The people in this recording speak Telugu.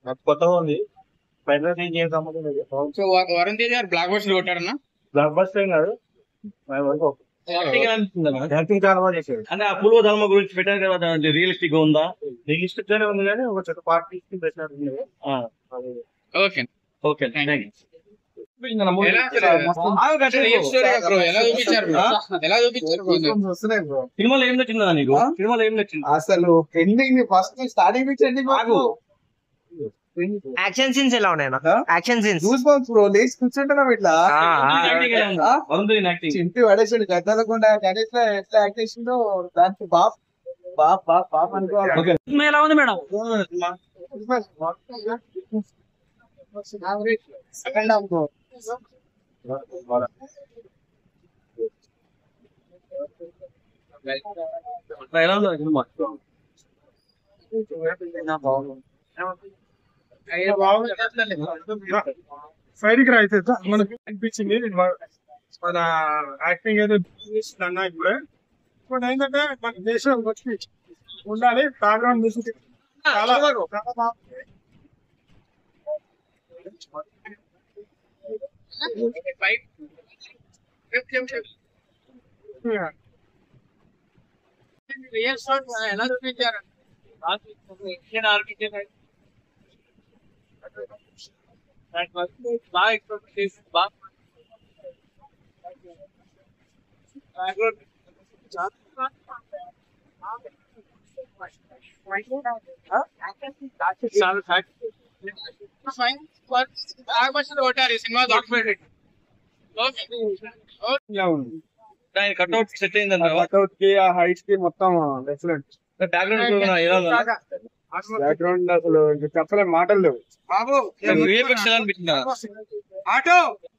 నాకు కొత్తగా ఉంది ఫైనల్ రేంజ్ ఏం సంబంధం లేదు సో వ- వరుణ్ తేజ్ గారు బ్లాక్ బస్టర్ కొట్టాడన్నా బ్లాక్ బస్టర్ ఏం కాదు యాక్టింగ్ ఎలా అనిపిస్తుంది అన్న? యాక్టింగ్ చాలా బాగా చేశాడు అంటే ఆ పూర్వ ధర్మ గురించి పెట్టారు కదా రియలిస్టిక్ గా ఉందా రియలిస్టిక్ గానే ఉంది కానీ ఒక చెట్టు పార్ట్ తీసుకుని పెట్టినట్టు ఆ, ఓకే ఓకే థ్యాంక్ యూ ఎలా అసలు ఏం story రా bro? ఎలా చూపించారు bro? ఎలా చూపించారు bro? వస్తున్నాయి బ్రో సినిమాలో ఏం నచ్చిందా నీకు సినిమాలో ఏం నచ్చింది అసలు ఎండింగ్ ఫస్ట్ స్టార్టింగ్ నుంచి ఎండింగ్ వరకు యాక్షన్ సీన్స్ ఎలా ఉన్నాయి ఆ? Action scenes goosebumps bro లేచి కూర్చుంటున్నాం ఇట్లా యాక్టింగ్ ఎలా ఉంది ఆ? వరుణ్ తేజ్ యాక్టింగ్ చింటి పడేసాడు గద్దలకుండా గణేష్ లో ఎట్లా యాక్ట్ చేసిందో దానికి బాప్ బాప్ బాప్ బాప్ అనుకోవాలి ఓకే సినిమా ఎలా ఉంది మేడం సెకండ్ హాఫ్ బ్రో ఎలా ఉంది సినిమా ఫైరింగ్ అయితే మనకి అనిపించింది మన- మన యాక్టింగ్ ఏదో అన్నా ఇప్పుడే ఇప్పుడు ఏంటంటే మన దేశం వచ్చి ఉండాలి బ్యాక్గ్రౌండ్ మ్యూజిక్ చాలా చాలా బాగుంది రియల్ స్టోరీ ఎలా చూపించారు బాగా ఎక్స్పెక్ట్ చేసి బాగా కొట్టారు ఈ సినిమా డాక్యుమెంటరీ దాని కట్అవుట్ సెట్ అయిందంట వర్కౌట్ కి ఆ హైట్స్ కి మొత్తం ఎక్సలెంట్ బ్యాక్గ్రౌండ్ ఎలా ఉంది బ్యాక్గ్రౌండ్ అసలు ఇంకా చెప్పలేం మాటలు లేవు బాబు విఎఫ్ఎక్స్ ఎలా అనిపించిందా ఆటో